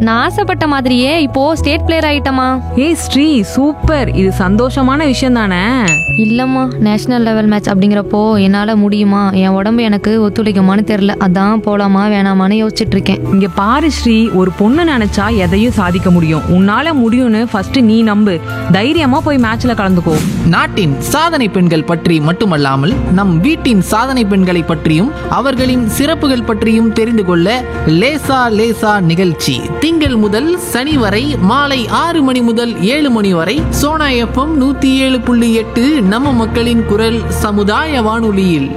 நான் ஆசைப்பட்ட மாதிரியே இப்போ ஸ்டேட் பிளேயர் ஆயிட்டமா ஏய் ஸ்ரீ சூப்பர் இது சந்தோஷமான விஷயம் தானே இல்லம்மா நேஷனல் லெவல் மேட்ச் அப்படிங்கிறப்போ என்னால முடியுமா என் உடம்பு எனக்கு ஒத்துழைக்குமான்னு தெரியல அதான் போலாமா வேணாமான்னு யோசிச்சுட்டு இருக்கேன் இங்க பாரு ஸ்ரீ ஒரு பொண்ணு நினைச்சா எதையும் சாதிக்க முடியும் உன்னால முடியும்னு ஃபர்ஸ்ட் நீ நம்பு தைரியமா போய் மேட்ச்ல கலந்துக்கோ நாட்டின் சாதனை பெண்கள் பற்றி மட்டுமல்லாமல் நம் வீட்டின் சாதனை பெண்களை பற்றியும் அவர்களின் சிறப்புகள் பற்றியும் தெரிந்து கொள்ள லேசா லேசா நிகழ்ச்சி திங்கள் முதல் சனி வரை மாலை ஆறு மணி முதல் ஏழு மணி வரை சோனா எஃப்எம் நூத்தி ஏழு புள்ளி எட்டு நம்ம மக்களின் குரல் சமுதாய வானொலியில்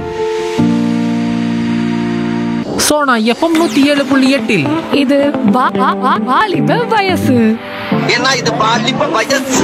சோனா எஃப்எம் நூத்தி ஏழு புள்ளி எட்டில் இது வா- வா- வா- வாலிப வயசு ஏன்னா இது பாலிப்ப வயசு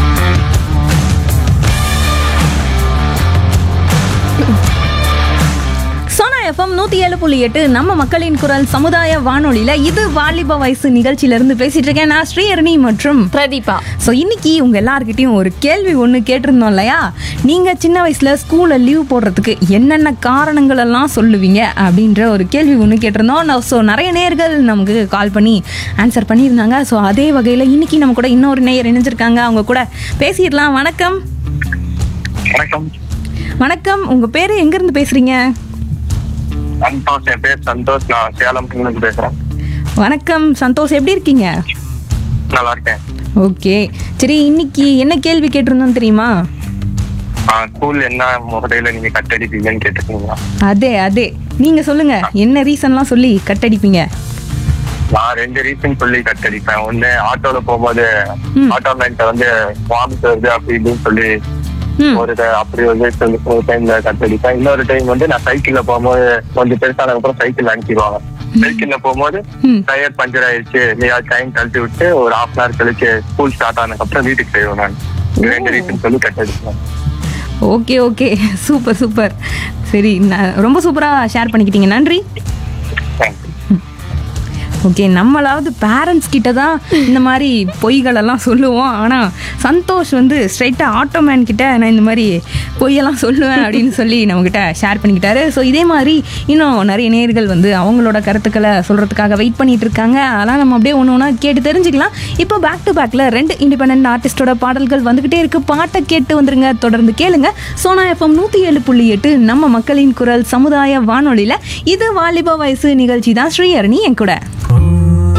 சோனா எஃப்எம் நூத்தி ஏழு புள்ளி எட்டு நம்ம மக்களின் குரல் சமுதாய வானொலியில இது வாலிப வயசு நிகழ்ச்சியில இருந்து பேசிட்டு இருக்கேன் நான் ஸ்ரீஹரணி மற்றும் பிரதீபா ஸோ இன்னைக்கு உங்க எல்லார்கிட்டயும் ஒரு கேள்வி ஒன்று கேட்டிருந்தோம் இல்லையா நீங்க சின்ன வயசுல ஸ்கூல்ல லீவ் போடுறதுக்கு என்னென்ன காரணங்கள் எல்லாம் சொல்லுவீங்க அப்படின்ற ஒரு கேள்வி ஒன்று கேட்டிருந்தோம் ஸோ நிறைய நேயர்கள் நமக்கு கால் பண்ணி ஆன்சர் பண்ணியிருந்தாங்க ஸோ அதே வகையில் இன்னைக்கு நம்ம கூட இன்னொரு நேயர் இணைஞ்சிருக்காங்க அவங்க கூட பேசிடலாம் வணக்கம் வணக்கம் வணக்கம் உங்க பேரு எங்க இருந்து பேசுறீங்க சந்தோஷ் என் பேர் சந்தோஷ் நான் சேலம் இருந்து பேசுறேன் வணக்கம் சந்தோஷ் எப்படி இருக்கீங்க நல்லா இருக்கேன் ஓகே சரி இன்னைக்கு என்ன கேள்வி கேட்டிருந்தோம் தெரியுமா ஸ்கூல் என்ன முறையில நீங்க கட்டடிப்பீங்கன்னு கேட்டுருக்கீங்களா அதே அதே நீங்க சொல்லுங்க என்ன ரீசன்லாம் சொல்லி கட்டடிப்பீங்க நான் ரெண்டு ரீசன் சொல்லி கட்டடிப்பேன் ஒண்ணு ஆட்டோல போகும்போது ஆட்டோ மேன்ட்ட வந்து வாமிட் வருது அப்படி இப்படின்னு சொல்லி ம். ஒரு ட- அப்படி வந்து சொல்லி ஒரு டைம்ல கட்டடிப்பேன் இன்னொரு டைம் வந்து நான் சைக்கிள்ல போகும்போது கொஞ்சம் பெருசானதுக்கு அப்புறம் சைக்கிள் அனுப்பிடுவாங்க சைக்கிள்ல போகும்போது ம். டயர் பஞ்சர் ஆயிடுச்சு நீ டைம் கழட்டி விட்டு ஒரு ஹாஃப் அன் ஹவர் கழிச்சு ஸ்கூல் ஸ்டார்ட் ஆனதுக்கு அப்புறம் வீட்டுக்கு போயிடுவேன் நான் இது ரெண்டு ரீசன் சொல்லி கட்டடிப்பேன் ஓகே ஓகே சூப்பர் சூப்பர் சரி நான் ரொம்ப சூப்பராக ஷேர் பண்ணிக்கிட்டீங்க நன்றி தேங்க்யூ ஓகே நம்மளாவது பேரண்ட்ஸ் கிட்ட தான் இந்த மாதிரி பொய்களெல்லாம் சொல்லுவோம் ஆனால் சந்தோஷ் வந்து ஸ்ட்ரைட்டாக ஆட்டோமேன் கிட்ட நான் இந்த மாதிரி பொய்யெல்லாம் சொல்லுவேன் அப்படின்னு சொல்லி நம்மக்கிட்ட ஷேர் பண்ணிக்கிட்டாரு ஸோ இதே மாதிரி இன்னும் நிறைய நேர்கள் வந்து அவங்களோட கருத்துக்களை சொல்கிறதுக்காக வெயிட் பண்ணிட்டு இருக்காங்க அதெல்லாம் நம்ம அப்படியே ஒன்று ஒன்றா கேட்டு தெரிஞ்சுக்கலாம் இப்போ பேக் டு பேக்கில் ரெண்டு இண்டிபெண்ட் ஆர்டிஸ்டோட பாடல்கள் வந்துக்கிட்டே இருக்கு பாட்டை கேட்டு வந்துருங்க தொடர்ந்து கேளுங்க சோனா எஃப்எம் நூற்றி ஏழு புள்ளி எட்டு நம்ம மக்களின் குரல் சமுதாய வானொலியில் இது வாலிப வயசு நிகழ்ச்சி தான் ஸ்ரீஹரணி என் கூட